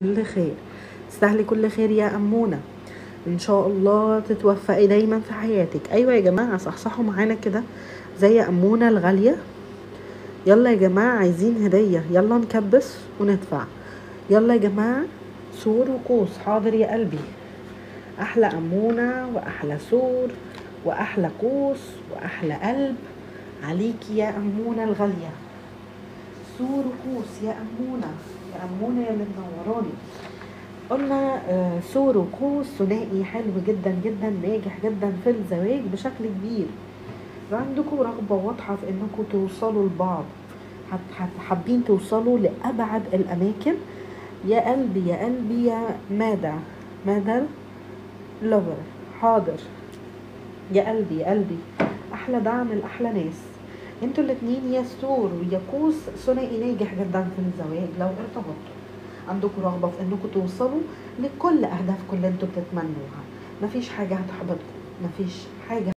كل خير تستاهلي كل خير يا أمونة إن شاء الله تتوفقي دايما في حياتك أيوة يا جماعة صحصحوا معانا كده زي أمونة الغالية يلا يا جماعة عايزين هدية يلا نكبس وندفع يلا يا جماعة سور وقوس حاضر يا قلبي أحلى أمونة وأحلى سور وأحلى قوس وأحلى قلب عليكي يا أمونة الغالية سور وقوس يا أمونة يا أمونة يا اللي منوراني قلنا آه، سور وقوس ثنائي حلو جدا جدا ناجح جدا في الزواج بشكل كبير عندكم رغبة واضحة في انكم توصلوا لبعض حت- حت- حابين توصلوا لأبعد الأماكن يا قلبي يا قلبي يا مادة مادة لوفر حاضر يا قلبي يا قلبي أحلى دعم لأحلى ناس انتوا الاتنين يا سور ويا قوس ثنائي ناجح جدا في الزواج لو ارتبطتوا عندكم رغبة في انكم توصلوا لكل أهدافكم اللي انتوا بتتمنوها مفيش حاجة هتحبطكم مفيش حاجة